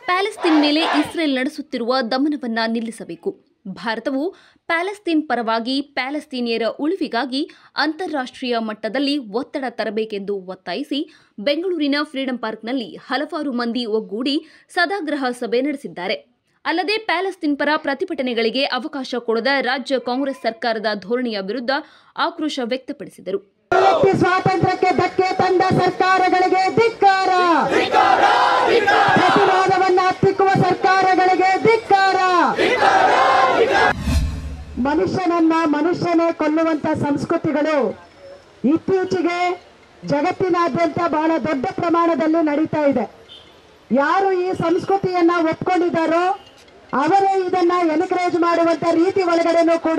Palestine ಮೇಲೆ Israel ನಡೆಸುತ್ತಿರುವ ದಮನವನ್ನ ನಿಲ್ಲಿಸಬೇಕು ಭಾರತವು ಪ್ಯಾಲೆಸ್ತೀನ್ ಪರವಾಗಿ ಪ್ಯಾಲೆಸ್ತೀನಿಯರ ಉಳಿವಿಗಾಗಿ ಅಂತಾರಾಷ್ಟ್ರೀಯ ಮಟ್ಟದಲ್ಲಿ ಒತ್ತಡ ತರಬೇಕೆಂದು ಒತ್ತಾಯಿಸಿ ಬೆಂಗಳೂರಿನ ಫ್ರೀಡಂ ಪಾರ್ಕ್ನಲ್ಲಿ ಹಲವಾರು ಮಂದಿ ಒಗ್ಗೂಡಿ ಸದಾಗ್ರಹ ಸಭೆ ನಡೆಸಿದ್ದಾರೆ ಅಲ್ಲದೆ ಪ್ಯಾಲೆಸ್ತೀನ್ ಪರ ಪ್ರತಿಭಟನೆಗಳಿಗೆ ಅವಕಾಶ ಕೊಡದ ರಾಜ್ಯ ಕಾಂಗ್ರೆಸ್ ಸರ್ಕಾರದ ಧೋರಣೆಯ ವಿರುದ್ಧ ಆಕ್ರೋಶ ವ್ಯಕ್ತಪಡಿಸಿದರು ವ್ಯಕ್ತಿ ಸ್ವಾತಂತ್ರ್ಯಕ್ಕೆ ಧಕ್ಕೆ ತಂದ ಸರ್ಕಾರಗಳಿಗೆ ಧಿಕ್ಕಾರ ಪ್ರತಿವಾದವನ್ನ ಹತ್ತಿಕ್ಕುವ ಸರ್ಕಾರಗಳಿಗೆ ಧಿಕ್ಕಾರ ಮನುಷ್ಯನನ್ನ ಮನುಷ್ಯನೇ ಕೊಲ್ಲುವಂತ ಸಂಸ್ಕೃತಿಗಳು ಇತ್ತೀಚೆಗೆ ಜಗತ್ತಿನಾದ್ಯಂತ ಬಹಳ ದೊಡ್ಡ ಪ್ರಮಾಣದಲ್ಲಿ ನಡೀತಾ ಇದೆ ಯಾರು ಈ ಸಂಸ್ಕೃತಿಯನ್ನ ಒಪ್ಕೊಂಡಿದ್ದಾರೋ ಅವರೇ ಇದನ್ನ ಎನ್ಕರೇಜ್ ಮಾಡುವಂತ ರೀತಿ ಒಳಗಡೆನೂ ಕೂಡ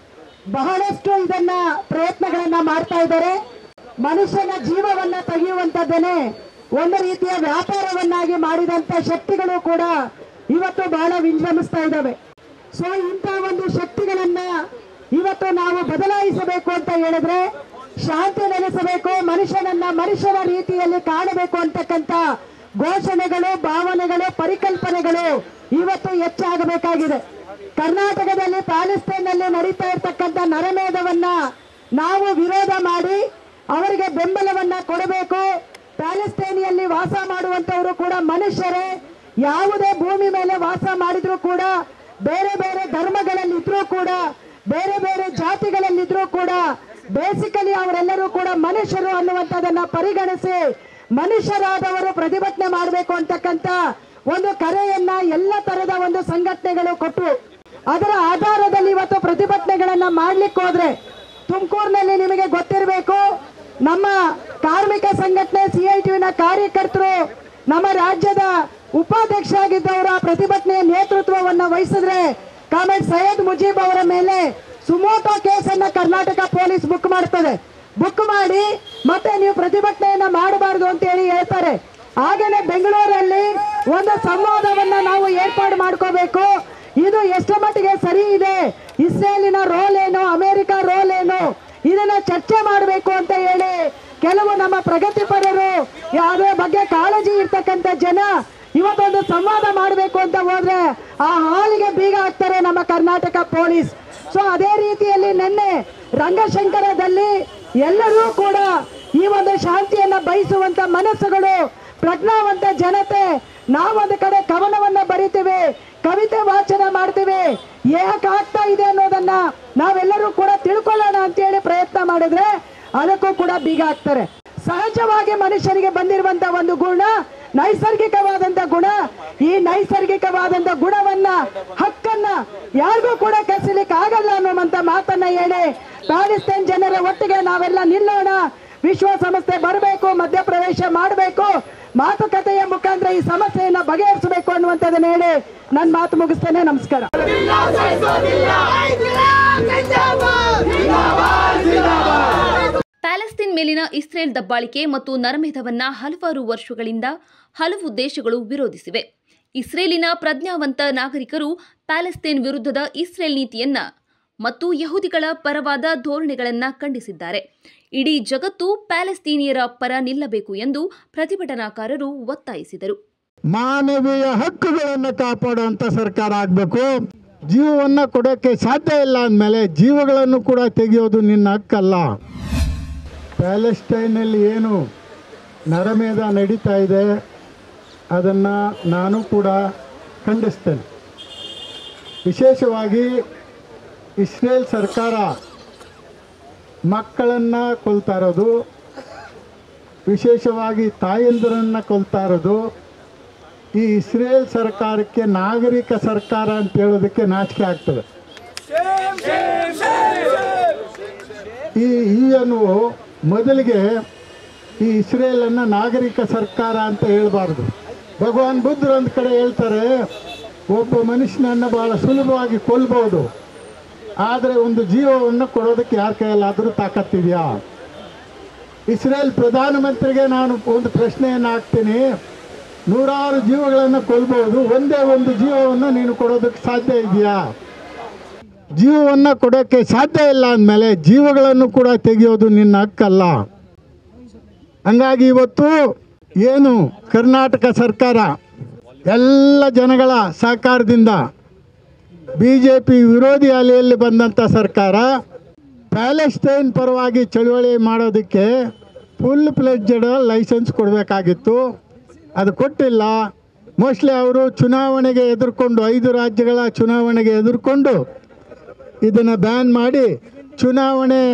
ಬಹಳಷ್ಟು ಇದನ್ನ ಪ್ರಯತ್ನಗಳನ್ನ ಮಾಡ್ತಾ ಇದ್ದಾರೆ ಮನುಷ್ಯನ ಜೀವವನ್ನ ತೆಗೆಯುವಂತದ್ದೇನೆ ಒಂದು ರೀತಿಯ ವ್ಯಾಪಾರವನ್ನಾಗಿ ಮಾಡಿದಂತ ಶಕ್ತಿಗಳು ಕೂಡ ಇವತ್ತು ಬಹಳ ವಿಜೃಂಭಿಸ್ತಾ ಇದ್ದಾವೆ ಸೊ ಇಂಥ ಒಂದು ಶಕ್ತಿಗಳನ್ನ ಇವತ್ತು ನಾವು ಬದಲಾಯಿಸಬೇಕು ಅಂತ ಹೇಳಿದ್ರೆ ಶಾಂತಿ ನೆಲೆಸಬೇಕು ಮನುಷ್ಯನನ್ನ ಮನುಷ್ಯನ ರೀತಿಯಲ್ಲಿ ಕಾಣಬೇಕು ಅಂತಕ್ಕಂಥ ಘೋಷಣೆಗಳು ಭಾವನೆಗಳು ಪರಿಕಲ್ಪನೆಗಳು ಇವತ್ತು ಹೆಚ್ಚಾಗಬೇಕಾಗಿದೆ ಕರ್ನಾಟಕದಲ್ಲಿ ಪ್ಯಾಲೆಸ್ತೈನ್ನಲ್ಲಿ ನಡೀತಾ ಇರ್ತಕ್ಕಂಥ ನರಮೇಧವನ್ನ ನಾವು ವಿರೋಧ ಮಾಡಿ ಅವರಿಗೆ ಬೆಂಬಲವನ್ನ ಕೊಡಬೇಕು ಪ್ಯಾಲೆಸ್ತೈನಿಯಲ್ಲಿ ವಾಸ ಮಾಡುವಂತವರು ಕೂಡ ಮನುಷ್ಯರೇ ಯಾವುದೇ ಭೂಮಿ ಮೇಲೆ ವಾಸ ಮಾಡಿದ್ರು ಕೂಡ ಬೇರೆ ಬೇರೆ ಧರ್ಮಗಳಲ್ಲಿ ಇದ್ರೂ ಕೂಡ ಬೇರೆ ಬೇರೆ ಜಾತಿಗಳಲ್ಲಿದ್ರೂ ಕೂಡ ಬೇಸಿಕಲಿ ಅವರೆಲ್ಲರೂ ಕೂಡ ಮನುಷ್ಯರು ಅನ್ನುವಂಥದ್ದನ್ನ ಪರಿಗಣಿಸಿ ಮನುಷ್ಯರಾದವರು ಪ್ರತಿಭಟನೆ ಮಾಡಬೇಕು ಅಂತಕ್ಕಂಥ ಒಂದು ಕರೆಯನ್ನ ಎಲ್ಲ ತರದ ಒಂದು ಸಂಘಟನೆಗಳು ಕೊಟ್ಟು ಅದರ ಆಧಾರದಲ್ಲಿ ಇವತ್ತು ಪ್ರತಿಭಟನೆಗಳನ್ನ ಮಾಡ್ಲಿಕ್ಕೆ ಹೋದ್ರೆ ತುಮಕೂರಿನಲ್ಲಿ ನಿಮಗೆ ಗೊತ್ತಿರಬೇಕು ನಮ್ಮ ಕಾರ್ಮಿಕ ಸಂಘಟನೆ ಸಿಐಟಿನ ಕಾರ್ಯಕರ್ತರು ನಮ್ಮ ರಾಜ್ಯದ ಉಪಾಧ್ಯಕ್ಷ ಆಗಿದ್ದವರ ಪ್ರತಿಭಟನೆಯ ನೇತೃತ್ವವನ್ನ ವಹಿಸಿದ್ರೆ ಕಾಮೆಡ್ ಸೈಯದ್ ಮುಜೀಬ್ ಅವರ ಮೇಲೆ ಸುಮೋಟೋ ಕೇಸನ್ನ ಕರ್ನಾಟಕ ಪೊಲೀಸ್ ಬುಕ್ ಮಾಡ್ತದೆ ಬುಕ್ ಮಾಡಿ ಮತ್ತೆ ನೀವು ಪ್ರತಿಭಟನೆಯನ್ನ ಮಾಡಬಾರದು ಅಂತ ಹೇಳಿ ಹೇಳ್ತಾರೆ ಹಾಗೇನೆ ಬೆಂಗಳೂರಲ್ಲಿ ಒಂದು ಸಂವಾದವನ್ನ ನಾವು ಏರ್ಪಾಡು ಮಾಡ್ಕೋಬೇಕು ಇದು ಎಷ್ಟು ಮಟ್ಟಿಗೆ ಸರಿ ಇದೆ ಇಸ್ರೇಲಿನ ರೋಲ್ ಏನು ಅಮೆರಿಕ ರೋಲ್ ಏನು ಇದನ್ನ ಚರ್ಚೆ ಮಾಡಬೇಕು ಅಂತ ಹೇಳಿ ಕೆಲವು ನಮ್ಮ ಪ್ರಗತಿಪರರು ಅದರ ಬಗ್ಗೆ ಕಾಳಜಿ ಇರ್ತಕ್ಕಂಥ ಜನ ಇವತ್ತೊಂದು ಸಂವಾದ ಮಾಡಬೇಕು ಅಂತ ಹೋದ್ರೆ ಆ ಹಾಲಿಗೆ ಬೀಗ ಹಾಕ್ತಾರೆ ನಮ್ಮ ಕರ್ನಾಟಕ ಪೊಲೀಸ್ ಸೊ ಅದೇ ರೀತಿಯಲ್ಲಿ ನಿನ್ನೆ ರಂಗಶಂಕರದಲ್ಲಿ ಎಲ್ಲರೂ ಕೂಡ ಈ ಒಂದು ಶಾಂತಿಯನ್ನ ಬಯಸುವಂತ ಮನಸ್ಸುಗಳು ಪ್ರಜ್ಞಾವಂತ ಜನತೆ ನಾವೊಂದು ಕಡೆ ಕವನವನ್ನ ಬರಿತೀವಿ ಕವಿತೆ ವಾಚನ ಮಾಡ್ತೀವಿ ಯಾಕೆ ಆಗ್ತಾ ಇದೆ ಅನ್ನೋದನ್ನ ನಾವೆಲ್ಲರೂ ಕೂಡ ತಿಳ್ಕೊಳ್ಳೋಣ ಅಂತೇಳಿ ಪ್ರಯತ್ನ ಮಾಡಿದ್ರೆ ಅದಕ್ಕೂ ಕೂಡ ಬೀಗ ಹಾಕ್ತಾರೆ ಸಹಜವಾಗಿ ಮನುಷ್ಯನಿಗೆ ಬಂದಿರುವಂತ ಒಂದು ಗುಣ ನೈಸರ್ಗಿಕವಾದಂತ ಗುಣ ಈ ನೈಸರ್ಗಿಕವಾದಂತ ಗುಣವನ್ನ ಹಕ್ಕನ್ನ ಯಾರಿಗೂ ಕೂಡ ಕಸಿಲಿಕ್ಕೆ ಆಗಲ್ಲ ಅನ್ನುವಂತ ಮಾತನ್ನ ಹೇಳಿ ಪ್ಯಾಲಿಸ್ತೈನ್ ಜನರ ಒಟ್ಟಿಗೆ ನಾವೆಲ್ಲ ನಿಲ್ಲೋಣ ವಿಶ್ವಸಂಸ್ಥೆ ಬರಬೇಕು ಮಧ್ಯಪ್ರವೇಶ ಮಾಡಬೇಕು ಮಾತುಕತೆಯ ಮುಖಾಂತರ ಈ ಸಮಸ್ಯೆಯನ್ನ ಬಗೆಹರಿಸಬೇಕು ಅನ್ನುವಂಥದ್ದನ್ನ ಹೇಳಿ ನನ್ನ ಮಾತು ಮುಗಿಸ್ತೇನೆ ನಮಸ್ಕಾರ ಪ್ಯಾಲೆಸ್ತೀನ್ ಮೇಲಿನ ಇಸ್ರೇಲ್ ದಬ್ಬಾಳಿಕೆ ಮತ್ತು ನರಮೇಧವನ್ನ ಹಲವಾರು ವರ್ಷಗಳಿಂದ ಹಲವು ದೇಶಗಳು ವಿರೋಧಿಸಿವೆ ಇಸ್ರೇಲಿನ ಪ್ರಜ್ಞಾವಂತ ನಾಗರಿಕರು ಪ್ಯಾಲೆಸ್ತೀನ್ ವಿರುದ್ಧದ ಇಸ್ರೇಲ್ ನೀತಿಯನ್ನ ಮತ್ತು ಯಹೂದಿಗಳ ಪರವಾದ ಧೋರಣೆಗಳನ್ನ ಖಂಡಿಸಿದ್ದಾರೆ ಇಡೀ ಜಗತ್ತು ಪ್ಯಾಲೆಸ್ತೀನಿಯರ ಪರ ನಿಲ್ಲಬೇಕು ಎಂದು ಪ್ರತಿಭಟನಾಕಾರರು ಒತ್ತಾಯಿಸಿದರು ಮಾನವೀಯ ಹಕ್ಕುಗಳನ್ನು ಕಾಪಾಡುವಂತ ಸರ್ಕಾರ ಆಗಬೇಕು ಜೀವವನ್ನ ಕೊಡೋಕ್ಕೆ ಸಾಧ್ಯ ಇಲ್ಲ ಅಂದಮೇಲೆ ಜೀವಗಳನ್ನು ಕೂಡ ತೆಗೆಯೋದು ನಿನ್ನ ಹಕ್ಕಲ್ಲ ಪ್ಯಾಲೆಸ್ಟೈನಲ್ಲಿ ಏನು ನರಮೇಧ ನಡೀತಾ ಇದೆ ಅದನ್ನು ನಾನು ಕೂಡ ಖಂಡಿಸ್ತೇನೆ ವಿಶೇಷವಾಗಿ ಇಸ್ರೇಲ್ ಸರ್ಕಾರ ಮಕ್ಕಳನ್ನು ಕೊಲ್ತಾ ಇರೋದು ವಿಶೇಷವಾಗಿ ತಾಯಂದಿರನ್ನು ಕೊಲ್ತಾ ಇರೋದು ಈ ಇಸ್ರೇಲ್ ಸರ್ಕಾರಕ್ಕೆ ನಾಗರಿಕ ಸರ್ಕಾರ ಅಂತ ಹೇಳೋದಕ್ಕೆ ನಾಚಿಕೆ ಆಗ್ತದೆ ಈ ಈ ಅನ್ನುವು ಮೊದಲಿಗೆ ಈ ಇಸ್ರೇಲನ್ನು ನಾಗರಿಕ ಸರ್ಕಾರ ಅಂತ ಹೇಳಬಾರ್ದು ಭಗವಾನ್ ಬುದ್ಧರು ಒಂದು ಕಡೆ ಹೇಳ್ತಾರೆ ಒಬ್ಬ ಮನುಷ್ಯನನ್ನು ಬಹಳ ಸುಲಭವಾಗಿ ಕೊಲ್ಬೋದು ಆದರೆ ಒಂದು ಜೀವವನ್ನು ಕೊಡೋದಕ್ಕೆ ಯಾರ ಕೈಯಲ್ಲಾದರೂ ತಾಕತ್ತಿದೆಯಾ ಇಸ್ರೇಲ್ ಪ್ರಧಾನಮಂತ್ರಿಗೆ ನಾನು ಒಂದು ಪ್ರಶ್ನೆಯನ್ನು ಹಾಕ್ತೀನಿ ನೂರಾರು ಜೀವಗಳನ್ನು ಕೊಲ್ಬಹುದು ಒಂದೇ ಒಂದು ಜೀವವನ್ನು ನೀನು ಕೊಡೋದಕ್ಕೆ ಸಾಧ್ಯ ಇದೆಯಾ ಜೀವವನ್ನು ಕೊಡೋಕ್ಕೆ ಸಾಧ್ಯ ಇಲ್ಲ ಅಂದಮೇಲೆ ಜೀವಗಳನ್ನು ಕೂಡ ತೆಗೆಯೋದು ನಿನ್ನ ಹಕ್ಕಲ್ಲ ಹಂಗಾಗಿ ಇವತ್ತು ಏನು ಕರ್ನಾಟಕ ಸರ್ಕಾರ ಎಲ್ಲ ಜನಗಳ ಸಹಕಾರದಿಂದ ಬಿ ಜೆ ಪಿ ವಿರೋಧಿ ಅಲೆಯಲ್ಲಿ ಬಂದಂಥ ಸರ್ಕಾರ ಪ್ಯಾಲೆಸ್ಟೈನ್ ಪರವಾಗಿ ಚಳುವಳಿ ಮಾಡೋದಕ್ಕೆ ಫುಲ್ ಪ್ಲೆಡ್ಜಡ್ ಲೈಸೆನ್ಸ್ ಕೊಡಬೇಕಾಗಿತ್ತು ಅದು ಕೊಟ್ಟಿಲ್ಲ ಮೋಸ್ಟ್ಲಿ ಅವರು ಚುನಾವಣೆಗೆ ಎದುರ್ಕೊಂಡು ಐದು ರಾಜ್ಯಗಳ ಚುನಾವಣೆಗೆ ಎದುರ್ಕೊಂಡು ಇದನ್ನು ಬ್ಯಾನ್ ಮಾಡಿ ಚುನಾವಣೆ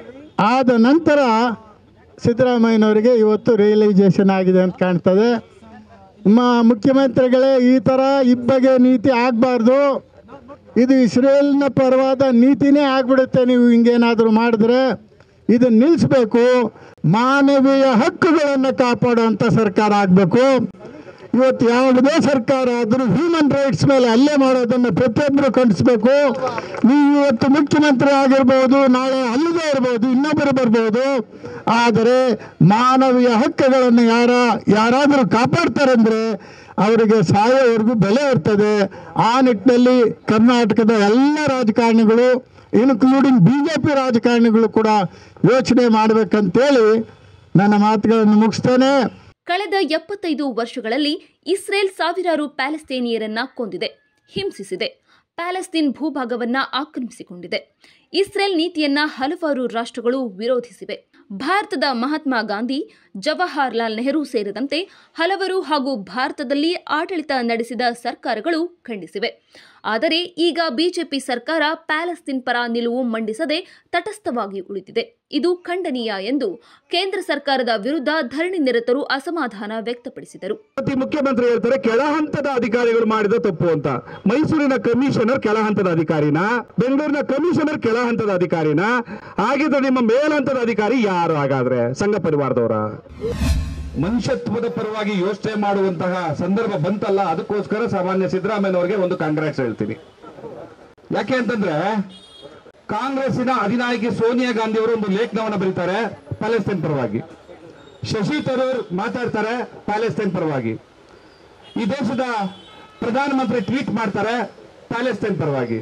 ಆದ ನಂತರ ಸಿದ್ದರಾಮಯ್ಯನವರಿಗೆ ಇವತ್ತು ರಿಯಲೈಸೇಷನ್ ಆಗಿದೆ ಅಂತ ಕಾಣ್ತದೆ ನಮ್ಮ ಮುಖ್ಯಮಂತ್ರಿಗಳೇ ಈ ಥರ ಇಬ್ಬಗೆ ನೀತಿ ಆಗಬಾರ್ದು ಇದು ಇಸ್ರೇಲ್ನ ಪರವಾದ ನೀತಿನೇ ಆಗ್ಬಿಡುತ್ತೆ ನೀವು ಹಿಂಗೇನಾದರೂ ಮಾಡಿದ್ರೆ ಇದನ್ನು ನಿಲ್ಲಿಸ್ಬೇಕು ಮಾನವೀಯ ಹಕ್ಕುಗಳನ್ನು ಕಾಪಾಡುವಂಥ ಸರ್ಕಾರ ಆಗಬೇಕು ಇವತ್ತು ಯಾವುದೇ ಸರ್ಕಾರ ಆದರೂ ಹ್ಯೂಮನ್ ರೈಟ್ಸ್ ಮೇಲೆ ಹಲ್ಲೆ ಮಾಡೋದನ್ನು ಪ್ರತಿಯೊಬ್ಬರು ಖಂಡಿಸ್ಬೇಕು ನೀವು ಇವತ್ತು ಮುಖ್ಯಮಂತ್ರಿ ಆಗಿರ್ಬೋದು ನಾಳೆ ಅಲ್ಲದೇ ಇರ್ಬೋದು ಇನ್ನೊಬ್ಬರು ಬರ್ಬೋದು ಆದರೆ ಮಾನವೀಯ ಹಕ್ಕುಗಳನ್ನು ಯಾರ ಯಾರಾದರೂ ಕಾಪಾಡ್ತಾರೆ ಅಂದರೆ ಅವರಿಗೆ ಸಾಯೋವರೆಗೂ ಬೆಲೆ ಇರ್ತದೆ ಆ ನಿಟ್ಟಿನಲ್ಲಿ ಕರ್ನಾಟಕದ ಎಲ್ಲ ರಾಜಕಾರಣಿಗಳು ಇನ್ಕ್ಲೂಡಿಂಗ್ ಬಿ ಜೆ ಪಿ ರಾಜಕಾರಣಿಗಳು ಕೂಡ ಯೋಚನೆ ಮಾಡಬೇಕಂತೇಳಿ ನನ್ನ ಮಾತುಗಳನ್ನು ಮುಗಿಸ್ತೇನೆ ಕಳೆದ ಎಪ್ಪತ್ತೈದು ವರ್ಷಗಳಲ್ಲಿ ಇಸ್ರೇಲ್ ಸಾವಿರಾರು ಪ್ಯಾಲೆಸ್ತೇನಿಯರನ್ನ ಕೊಂದಿದೆ ಹಿಂಸಿಸಿದೆ ಪ್ಯಾಲೆಸ್ತೀನ್ ಭೂಭಾಗವನ್ನ ಆಕ್ರಮಿಸಿಕೊಂಡಿದೆ ಇಸ್ರೇಲ್ ನೀತಿಯನ್ನ ಹಲವಾರು ರಾಷ್ಟ್ರಗಳು ವಿರೋಧಿಸಿವೆ ಭಾರತದ ಮಹಾತ್ಮ ಗಾಂಧಿ ಜವಾಹರ್ಲಾಲ್ ನೆಹರು ಸೇರಿದಂತೆ ಹಲವರು ಹಾಗೂ ಭಾರತದಲ್ಲಿ ಆಡಳಿತ ನಡೆಸಿದ ಸರ್ಕಾರಗಳು ಖಂಡಿಸಿವೆ ಆದರೆ ಈಗ ಬಿಜೆಪಿ ಸರ್ಕಾರ ಪ್ಯಾಲೆಸ್ತೀನ್ ಪರ ನಿಲುವು ಮಂಡಿಸದೆ ತಟಸ್ಥವಾಗಿ ಉಳಿದಿದೆ ಇದು ಖಂಡನೀಯ ಎಂದು ಕೇಂದ್ರ ಸರ್ಕಾರದ ವಿರುದ್ಧ ಧರಣಿ ನಿರತರು ಅಸಮಾಧಾನ ವ್ಯಕ್ತಪಡಿಸಿದರು ಪ್ರತಿ ಮುಖ್ಯಮಂತ್ರಿ ಹೇಳ್ತಾರೆ ಕೆಳ ಹಂತದ ಅಧಿಕಾರಿಗಳು ಮಾಡಿದ ತಪ್ಪು ಅಂತ ಮೈಸೂರಿನ ಕಮಿಷನರ್ ಕೆಳ ಹಂತದ ಅಧಿಕಾರಿನ ಬೆಂಗಳೂರಿನ ಕಮಿಷನರ್ ಕೆಳ ಹಂತದ ಅಧಿಕಾರಿನ ಹಾಗಿದ್ರೆ ನಿಮ್ಮ ಮೇಲ್ಹಂತದ ಅಧಿಕಾರಿ ಯಾರು ಹಾಗಾದ್ರೆ ಸಂಘ ಪರಿವಾರದವರ ಮನುಷ್ಯತ್ವದ ಪರವಾಗಿ ಯೋಚನೆ ಮಾಡುವಂತಹ ಸಂದರ್ಭ ಬಂತಲ್ಲ ಅದಕ್ಕೋಸ್ಕರ ಸಾಮಾನ್ಯ ಸಿದ್ದರಾಮಯ್ಯನವರಿಗೆ ಒಂದು ಕಾಂಗ್ರೆಸ್ ಹೇಳ್ತೀನಿ ಯಾಕೆ ಅಂತಂದ್ರೆ ಕಾಂಗ್ರೆಸ್ಸಿನ ಅಧಿನಾಯಕಿ ಸೋನಿಯಾ ಗಾಂಧಿ ಅವರು ಒಂದು ಲೇಖನವನ್ನು ಬರೀತಾರೆ ಪ್ಯಾಲೆಸ್ತೈನ್ ಪರವಾಗಿ ಶಶಿ ತರೂರ್ ಮಾತಾಡ್ತಾರೆ ಪ್ಯಾಲೆಸ್ತೈನ್ ಪರವಾಗಿ ಈ ದೇಶದ ಪ್ರಧಾನಮಂತ್ರಿ ಟ್ವೀಟ್ ಮಾಡ್ತಾರೆ ಪ್ಯಾಲೆಸ್ತೈನ್ ಪರವಾಗಿ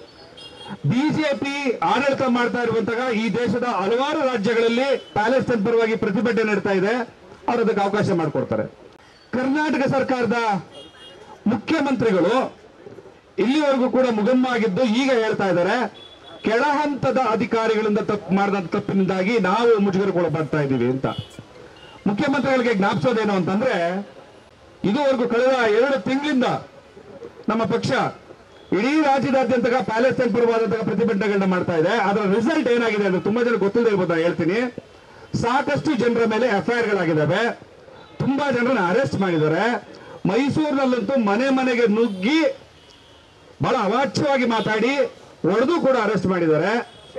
ಬಿಜೆಪಿ ಆಡಳಿತ ಮಾಡ್ತಾ ಇರುವಂತಹ ಈ ದೇಶದ ಹಲವಾರು ರಾಜ್ಯಗಳಲ್ಲಿ ಪ್ಯಾಲೆಸ್ತೈನ್ ಪರವಾಗಿ ಪ್ರತಿಭಟನೆ ನಡೀತಾ ಇದೆ ಅವರು ಅದಕ್ಕೆ ಅವಕಾಶ ಮಾಡಿಕೊಡ್ತಾರೆ ಕರ್ನಾಟಕ ಸರ್ಕಾರದ ಮುಖ್ಯಮಂತ್ರಿಗಳು ಇಲ್ಲಿವರೆಗೂ ಕೂಡ ಮುಗಮ್ಮ ಆಗಿದ್ದು ಈಗ ಹೇಳ್ತಾ ಇದ್ದಾರೆ ಕೆಳ ಹಂತದ ಅಧಿಕಾರಿಗಳಿಂದ ತಪ್ಪು ಮಾಡಿದ ತಪ್ಪಿನಿಂದಾಗಿ ನಾವು ಮುಜುಗರಗೊಳಪಡ್ತಾ ಇದ್ದೀವಿ ಅಂತ ಮುಖ್ಯಮಂತ್ರಿಗಳಿಗೆ ಜ್ಞಾಪಿಸೋದೇನು ಅಂತಂದ್ರೆ ಇದುವರೆಗೂ ಕಳೆದ ಎರಡು ತಿಂಗಳಿಂದ ನಮ್ಮ ಪಕ್ಷ ಇಡೀ ರಾಜ್ಯದಾದ್ಯಂತ ಪ್ಯಾಲೆಸ್ತೈನ್ ಪರವಾದಂತಹ ಪ್ರತಿಭಟನೆಗಳನ್ನ ಮಾಡ್ತಾ ಇದೆ ಅದರ ರಿಸಲ್ಟ್ ಏನಾಗಿದೆ ಅಂದ್ರೆ ತುಂಬಾ ಜನ ಗೊತ್ತಿಲ್ಲದೆ ಇರ್ಬೋದು ನಾನು ಹೇಳ್ತೀನಿ ಸಾಕಷ್ಟು ಜನರ ಮೇಲೆ ಎಫ್ಐಆರ್ ಗಳಾಗಿದ್ದಾವೆ ತುಂಬಾ ಜನರನ್ನ ಅರೆಸ್ಟ್ ಮಾಡಿದ್ದಾರೆ ಮೈಸೂರಿನಲ್ಲಂತೂ ಮನೆ ಮನೆಗೆ ನುಗ್ಗಿ ಬಹಳ ಅವಾಚ್ಯವಾಗಿ ಮಾತಾಡಿ ಹೊಡೆದು ಕೂಡ ಅರೆಸ್ಟ್ ಮಾಡಿದ್ದಾರೆ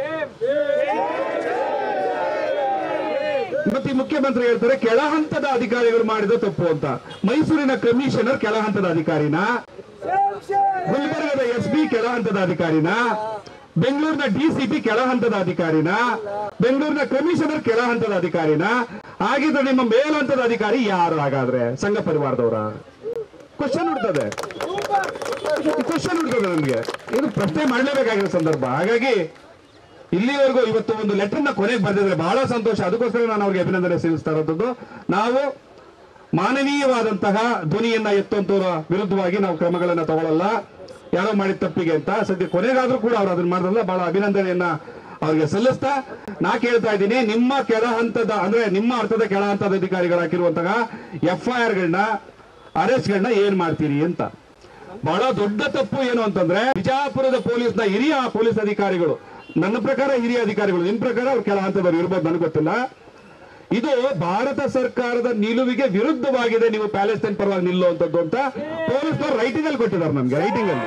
ಮತ್ತೆ ಈ ಮುಖ್ಯಮಂತ್ರಿ ಹೇಳ್ತಾರೆ ಕೆಳ ಹಂತದ ಅಧಿಕಾರಿಗಳು ಮಾಡಿದ ತಪ್ಪು ಅಂತ ಮೈಸೂರಿನ ಕಮಿಷನರ್ ಕೆಳ ಹಂತದ ಅಧಿಕಾರಿನ ಗುಲ್ಬರ್ಗದ ಎಸ್ ಪಿ ಕೆಳ ಹಂತದ ಅಧಿಕಾರಿನ ಬೆಂಗಳೂರಿನ ಡಿಸಿಪಿ ಕೆಳ ಹಂತದ ಅಧಿಕಾರಿನ ಬೆಂಗಳೂರಿನ ಕಮಿಷನರ್ ಕೆಳ ಹಂತದ ಅಧಿಕಾರಿನ ಹಾಗಿದ್ರೆ ನಿಮ್ಮ ಮೇಲ್ಹಂತದ ಅಧಿಕಾರಿ ಯಾರು ಹಾಗಾದ್ರೆ ಸಂಘ ಪರಿವಾರದವರ ಕ್ವಶನ್ ಹುಡ್ತದೆ ಕ್ವಶನ್ ಹುಡ್ತದೆ ನಮ್ಗೆ ಇದು ಪ್ರಶ್ನೆ ಮಾಡಲೇಬೇಕಾಗಿರೋ ಸಂದರ್ಭ ಹಾಗಾಗಿ ಇಲ್ಲಿವರೆಗೂ ಇವತ್ತು ಒಂದು ಲೆಟರ್ನ ಕೊನೆಗೆ ಬರೆದಿದ್ರೆ ಬಹಳ ಸಂತೋಷ ಅದಕ್ಕೋಸ್ಕರ ನಾನು ಅವ್ರಿಗೆ ಅಭಿನಂದನೆ ಸಲ್ಲಿಸ್ತಾ ಇರೋದು ನಾವು ಮಾನವೀಯವಾದಂತಹ ಧ್ವನಿಯನ್ನ ಎತ್ತುವಂತವರ ವಿರುದ್ಧವಾಗಿ ನಾವು ಕ್ರಮಗಳನ್ನ ತಗೊಳ್ಳಲ್ಲ ಯಾರೋ ಮಾಡಿದ ತಪ್ಪಿಗೆ ಅಂತ ಸದ್ಯ ಕೊನೆಗಾದ್ರೂ ಕೂಡ ಅವ್ರು ಅದನ್ನ ಮಾಡಿದ್ರಲ್ಲ ಬಹಳ ಅಭಿನಂದನೆಯನ್ನ ಅವ್ರಿಗೆ ಸಲ್ಲಿಸ್ತಾ ನಾ ಕೇಳ್ತಾ ಇದ್ದೀನಿ ನಿಮ್ಮ ಕೆಳ ಹಂತದ ಅಂದ್ರೆ ನಿಮ್ಮ ಅರ್ಥದ ಕೆಳ ಹಂತದ ಅಧಿಕಾರಿಗಳು ಹಾಕಿರುವಂತಹ ಎಫ್ ಐ ಆರ್ ಗಳನ್ನ ಅರೆಸ್ಟ್ ಗಳನ್ನ ಏನ್ ಮಾಡ್ತೀರಿ ಅಂತ ಬಹಳ ದೊಡ್ಡ ತಪ್ಪು ಏನು ಅಂತಂದ್ರೆ ಬಿಜಾಪುರದ ಪೊಲೀಸ್ನ ಹಿರಿಯ ಪೊಲೀಸ್ ಅಧಿಕಾರಿಗಳು ನನ್ನ ಪ್ರಕಾರ ಹಿರಿಯ ಅಧಿಕಾರಿಗಳು ನಿಮ್ ಪ್ರಕಾರ ಅವ್ರು ಕೆಳ ಹಂತದವ್ರು ಇರ್ಬೋದು ನನಗೆ ಗೊತ್ತಿಲ್ಲ ಇದು ಭಾರತ ಸರ್ಕಾರದ ನಿಲುವಿಗೆ ವಿರುದ್ಧವಾಗಿದೆ ನೀವು ಪ್ಯಾಲೆಸ್ತೈನ್ ಪರವಾಗಿ ನಿಲ್ಲುವಂತದ್ದು ಅಂತ ಪೊಲೀಸ್ನವ್ರು ರೈಟಿಂಗ್ ಅಲ್ಲಿ ಕೊಟ್ಟಿದ್ದಾರೆ ನಮ್ಗೆ ರೈಟಿಂಗ್ ಅಲ್ಲಿ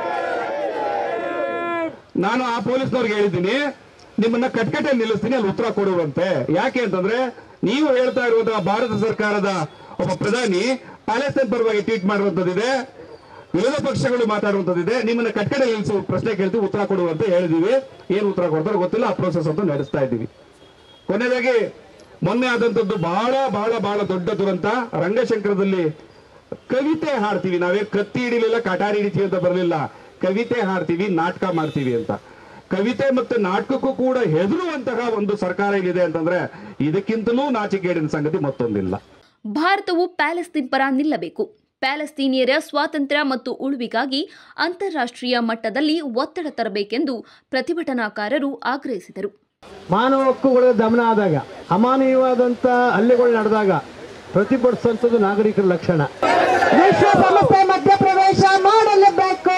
ನಾನು ಆ ಪೊಲೀಸ್ನವ್ರಿಗೆ ಹೇಳಿದ್ದೀನಿ ನಿಮ್ಮನ್ನ ಕಟ್ಕಟೆಯಲ್ಲಿ ನಿಲ್ಲಿಸ್ತೀನಿ ಅಲ್ಲಿ ಉತ್ತರ ಕೊಡುವಂತೆ ಯಾಕೆ ಅಂತಂದ್ರೆ ನೀವು ಹೇಳ್ತಾ ಇರುವಂತಹ ಭಾರತ ಸರ್ಕಾರದ ಒಬ್ಬ ಪ್ರಧಾನಿ ಪ್ಯಾಲೆಸ್ತೈನ್ ಪರವಾಗಿ ಟ್ವೀಟ್ ಮಾಡುವಂತದ್ದಿದೆ ವಿರೋಧ ಪಕ್ಷಗಳು ಮಾತಾಡುವಂತದ್ದಿದೆ ನಿಮ್ಮನ್ನ ಕಟ್ಕಡೆ ನಿಲ್ಲಿಸುವ ಪ್ರಶ್ನೆ ಕೇಳ್ತೀವಿ ಉತ್ತರ ಕೊಡುವಂತೆ ಹೇಳಿದೀವಿ ಏನು ಉತ್ತರ ಕೊಡ್ತಾರೋ ಗೊತ್ತಿಲ್ಲ ಆ ಪ್ರೋಸೆಸ್ ಅಂತ ನಡೆಸ್ತಾ ಇದ್ದೀವಿ ಕೊನೆಯದಾಗಿ ಮೊನ್ನೆ ಆದಂತದ್ದು ಬಹಳ ಬಹಳ ಬಹಳ ದೊಡ್ಡ ದುರಂತ ರಂಗಶಂಕರದಲ್ಲಿ ಕವಿತೆ ಹಾಡ್ತೀವಿ ನಾವೇ ಕತ್ತಿ ಹಿಡಿಲಿಲ್ಲ ಕಟಾರಿ ಹಿಡಿತೀವಿ ಅಂತ ಬರಲಿಲ್ಲ ಕವಿತೆ ಹಾಡ್ತೀವಿ ನಾಟಕ ಮಾಡ್ತೀವಿ ಅಂತ ಕವಿತೆ ಮತ್ತು ನಾಟಕಕ್ಕೂ ಕೂಡ ಹೆದರುವಂತಹ ಒಂದು ಸರ್ಕಾರ ಇಲ್ಲಿದೆ ಅಂತಂದ್ರೆ ಇದಕ್ಕಿಂತಲೂ ನಾಚಿಕೆಗೇಡಿನ ಸಂಗತಿ ಮತ್ತೊಂದಿಲ್ಲ ಭಾರತವು ಪ್ಯಾಲೆಸ್ತೀನ್ ಪರ ನಿಲ್ಲಬೇಕು ಪ್ಯಾಲೆಸ್ತೀನಿಯರ ಸ್ವಾತಂತ್ರ್ಯ ಮತ್ತು ಉಳಿವಿಗಾಗಿ ಅಂತಾರಾಷ್ಟ್ರೀಯ ಮಟ್ಟದಲ್ಲಿ ಒತ್ತಡ ತರಬೇಕೆಂದು ಪ್ರತಿಭಟನಾಕಾರರು ಆಗ್ರಹಿಸಿದರು ಮಾನವ ಹಕ್ಕುಗಳ ದಮನ ಆದಾಗ ಅಮಾನವೀಯವಾದಂಥ ಹಲ್ಲೆಗಳು ನಡೆದಾಗ ಪ್ರತಿಭಟಿಸುವಂಥದ್ದು ನಾಗರಿಕರ ಲಕ್ಷಣ ವಿಶ್ವಸಂಸ್ಥೆ ಮಧ್ಯಪ್ರವೇಶ ಮಾಡಲೇಬೇಕು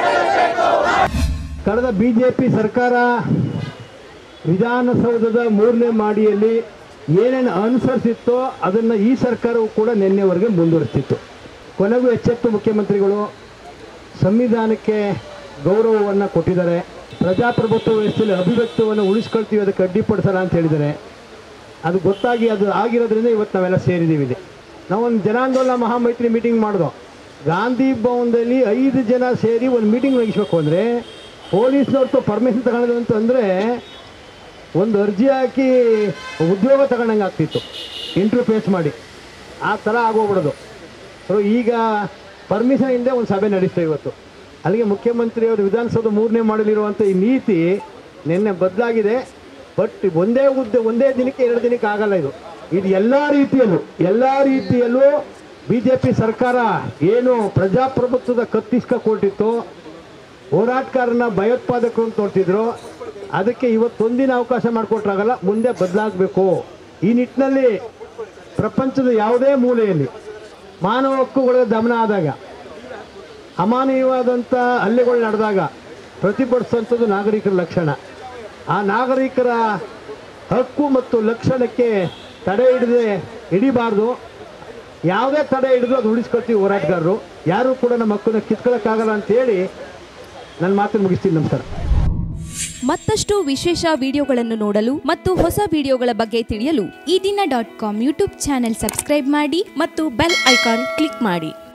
ಕಳೆದ ಬಿ ಜೆ ಪಿ ಸರ್ಕಾರ ವಿಧಾನಸೌಧದ ಮೂರನೇ ಮಾಡಿಯಲ್ಲಿ ಏನೇನು ಅನುಸರಿಸಿತ್ತೋ ಅದನ್ನು ಈ ಸರ್ಕಾರವು ಕೂಡ ನಿನ್ನೆವರೆಗೆ ಮುಂದುವರಿಸ್ತಿತ್ತು ಕೊನೆಗೂ ಎಚ್ಚೆತ್ತು ಮುಖ್ಯಮಂತ್ರಿಗಳು ಸಂವಿಧಾನಕ್ಕೆ ಗೌರವವನ್ನು ಕೊಟ್ಟಿದ್ದಾರೆ ಪ್ರಜಾಪ್ರಭುತ್ವ ವ್ಯವಸ್ಥೆಯಲ್ಲಿ ಅಭಿವ್ಯಕ್ತವನ್ನು ಉಳಿಸ್ಕೊಳ್ತೀವಿ ಅದಕ್ಕೆ ಅಡ್ಡಿಪಡಿಸಲ್ಲ ಅಂತ ಹೇಳಿದ್ದಾರೆ ಅದು ಗೊತ್ತಾಗಿ ಅದು ಆಗಿರೋದ್ರಿಂದ ಇವತ್ತು ನಾವೆಲ್ಲ ಸೇರಿದ್ದೀವಿ ಇಲ್ಲಿ ನಾವೊಂದು ಜನಾಂದೋಲನ ಮಹಾಮೈತ್ರಿ ಮೀಟಿಂಗ್ ಮಾಡಿದೋ ಗಾಂಧಿ ಭವನದಲ್ಲಿ ಐದು ಜನ ಸೇರಿ ಒಂದು ಮೀಟಿಂಗ್ ನಡೆಸಬೇಕು ಅಂದರೆ ಪೊಲೀಸ್ನವ್ರದ್ದು ಪರ್ಮಿಷನ್ ತಗೊಳ್ಳೋದು ಅಂತಂದರೆ ಒಂದು ಅರ್ಜಿ ಹಾಕಿ ಉದ್ಯೋಗ ತಗೊಂಡಂಗೆ ಆಗ್ತಿತ್ತು ಇಂಟ್ರ್ಯೂ ಫೇಸ್ ಮಾಡಿ ಆ ಥರ ಆಗೋಗ್ಬಿಡೋದು ಸೊ ಈಗ ಪರ್ಮಿಷನ್ ಹಿಂದೆ ಒಂದು ಸಭೆ ನಡೆಸ್ತಾ ಇವತ್ತು ಅಲ್ಲಿಗೆ ಮುಖ್ಯಮಂತ್ರಿಯವರು ವಿಧಾನಸೌಧ ಮೂರನೇ ಮಾಡಲಿರುವಂಥ ಈ ನೀತಿ ನಿನ್ನೆ ಬದಲಾಗಿದೆ ಬಟ್ ಒಂದೇ ಉದ್ದ ಒಂದೇ ದಿನಕ್ಕೆ ಎರಡು ದಿನಕ್ಕೆ ಆಗಲ್ಲ ಇದು ಇದು ಎಲ್ಲ ರೀತಿಯಲ್ಲೂ ಎಲ್ಲ ರೀತಿಯಲ್ಲೂ ಬಿ ಜೆ ಪಿ ಸರ್ಕಾರ ಏನು ಪ್ರಜಾಪ್ರಭುತ್ವದ ಕತ್ತಿಸ್ಕ ಕೊಟ್ಟಿತ್ತು ಹೋರಾಟಗಾರನ ಭಯೋತ್ಪಾದಕರು ಅಂತ ನೋಡ್ತಿದ್ರು ಅದಕ್ಕೆ ಇವತ್ತೊಂದಿನ ಅವಕಾಶ ಮಾಡಿಕೊಟ್ರಾಗಲ್ಲ ಮುಂದೆ ಬದಲಾಗಬೇಕು ಈ ನಿಟ್ಟಿನಲ್ಲಿ ಪ್ರಪಂಚದ ಯಾವುದೇ ಮೂಲೆಯಲ್ಲಿ ಮಾನವ ಹಕ್ಕುಗಳ ದಮನ ಆದಾಗ ಅಮಾನವೀಯವಾದಂಥ ಹಲ್ಲೆಗಳು ನಡೆದಾಗ ಪ್ರತಿಭಟಿಸುವಂಥದ್ದು ನಾಗರಿಕರ ಲಕ್ಷಣ ಆ ನಾಗರಿಕರ ಹಕ್ಕು ಮತ್ತು ಲಕ್ಷಣಕ್ಕೆ ತಡೆ ಹಿಡಿದೇ ಹಿಡಿಬಾರ್ದು ಯಾವುದೇ ತಡೆ ಹಿಡಿದು ಅದು ಉಳಿಸ್ಕೊಳ್ತೀವಿ ಹೋರಾಟಗಾರರು ಯಾರೂ ಕೂಡ ನಮ್ಮ ಹಕ್ಕನ್ನು ಕಿತ್ಕೊಳ್ಳೋಕ್ಕಾಗಲ್ಲ ಅಂತೇಳಿ ನನ್ನ ಮಾತನ್ನು ಮುಗಿಸ್ತೀನಿ ನಮಸ್ಕಾರ ಮತ್ತಷ್ಟು ವಿಶೇಷ ವಿಡಿಯೋಗಳನ್ನು ನೋಡಲು ಮತ್ತು ಹೊಸ ವಿಡಿಯೋಗಳ ಬಗ್ಗೆ ತಿಳಿಯಲು Ee Dina dot com YouTube channel subscribe ಮಾಡಿ ಮತ್ತು ಬೆಲ್ ಐಕಾನ್ ಕ್ಲಿಕ್ ಮಾಡಿ